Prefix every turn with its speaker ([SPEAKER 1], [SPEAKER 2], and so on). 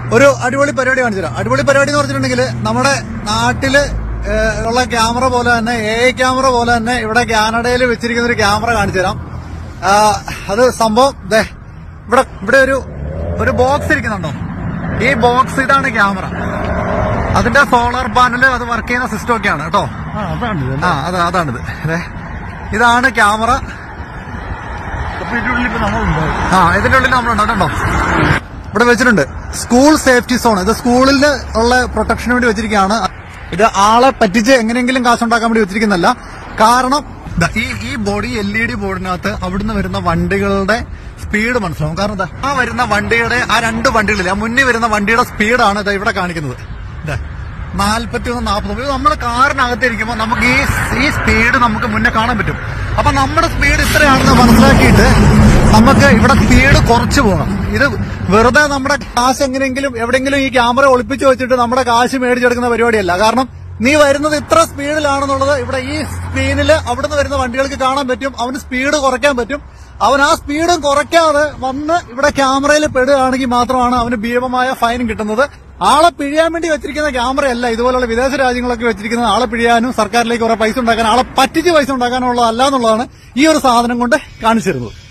[SPEAKER 1] ഒരു അടിപൊളി പരിപാടി കാണിച്ചു തരാം അടിപൊളി പരിപാടി എന്ന് പറഞ്ഞിട്ടുണ്ടെങ്കിൽ നമ്മുടെ നാട്ടില് ഏഹ്, ഉള്ള ക്യാമറ പോലെ തന്നെ എ ഐ ക്യാമറ പോലെ തന്നെ ഇവിടെ കാനഡയിൽ വെച്ചിരിക്കുന്ന ഒരു ക്യാമറ കാണിച്ചു തരാം ആ, അത് സംഭവം ദേ ഇവിടെ ഇവിടെ ഒരു ഒരു ബോക്സ് ഇരിക്കുന്നുണ്ടോ ഈ ബോക്സ് ഇതാണ് ക്യാമറ അതിന്റെ സോളാർ പാനൽ അത് വർക്ക് ചെയ്യുന്ന സിസ്റ്റം ഒക്കെയാണ് കേട്ടോ
[SPEAKER 2] ആ അതാണ് ഇത്.
[SPEAKER 1] ആ അതാ അതാണിത് ദേ, ഇതാണ് ക്യാമറ
[SPEAKER 2] അപ്പൊ ഇതിന്റെ ഉള്ളിൽ ഇപ്പൊ നമ്മളുണ്ടാവും
[SPEAKER 1] ആ ഇതിന്റെ ഉള്ളിൽ നമ്മളുണ്ട് അതുണ്ടോ ഇവിടെ വെച്ചിട്ടുണ്ട് സ്കൂൾ സേഫ്റ്റി സോൺ ഇത് സ്കൂളിൽ ഉള്ള പ്രൊട്ടക്ഷന് വേണ്ടി വെച്ചിരിക്കുകയാണ് ഇത് ആളെ പറ്റിച്ച് എങ്ങനെയെങ്കിലും കാശുണ്ടാക്കാൻ വേണ്ടി വെച്ചിരിക്കുന്നല്ല കാരണം ദാ ഈ ഈ ബോഡി എൽ ഇ ഡി ബോർഡിനകത്ത് അവിടുന്ന് വരുന്ന വണ്ടികളുടെ സ്പീഡ് മനസ്സിലാവും കാരണം ദാ ആ വരുന്ന വണ്ടിയുടെ ആ രണ്ട് വണ്ടികളിൽ ആ മുന്നിൽ വരുന്ന വണ്ടിയുടെ സ്പീഡാണ് ഇത് ഇവിടെ കാണിക്കുന്നത് ദാ നാൽപ്പത്തി ഒന്ന് നാൽപ്പത് നമ്മൾ കാറിനകത്ത് ഇരിക്കുമ്പോൾ നമുക്ക് ഈ ഈ സ്പീഡ് നമുക്ക് മുന്നേ കാണാൻ പറ്റും അപ്പൊ നമ്മുടെ സ്പീഡ് ഇത്രയാണെന്ന് മനസ്സിലാക്കിയിട്ട് നമുക്ക് ഇവിടെ സ്പീഡ് കുറച്ച് പോകണം ഇത് വെറുതെ നമ്മുടെ കാശ് എങ്ങനെയെങ്കിലും എവിടെയെങ്കിലും ഈ ക്യാമറ ഒളിപ്പിച്ച് വെച്ചിട്ട് നമ്മുടെ കാശ് മേടിച്ചെടുക്കുന്ന പരിപാടിയല്ല കാരണം നീ വരുന്നത് ഇത്ര സ്പീഡിലാണെന്നുള്ളത് ഇവിടെ ഈ സ്ക്രീനിൽ അവിടുന്ന് വരുന്ന വണ്ടികൾക്ക് കാണാൻ പറ്റും അവന് സ്പീഡ് കുറയ്ക്കാൻ പറ്റും അവൻ ആ സ്പീഡും കുറയ്ക്കാതെ വന്ന് ഇവിടെ ക്യാമറയിൽ പെടുകയാണെങ്കിൽ മാത്രമാണ് അവന് ഭീമമായ ഫൈൻ കിട്ടുന്നത് ആളെ പിഴിയാൻ വേണ്ടി വെച്ചിരിക്കുന്ന ക്യാമറയല്ല ഇതുപോലുള്ള വിദേശ രാജ്യങ്ങളൊക്കെ വെച്ചിരിക്കുന്നത് ആളെ പിഴിയാനും സർക്കാരിലേക്ക് കുറെ പൈസ ഉണ്ടാക്കാൻ ആളെ പറ്റിച്ച് പൈസ ഉണ്ടാക്കാനുള്ളതല്ല എന്നുള്ളതാണ് ഈ ഒരു സാധനം കൊണ്ട് കാണിച്ചു തരുന്നത്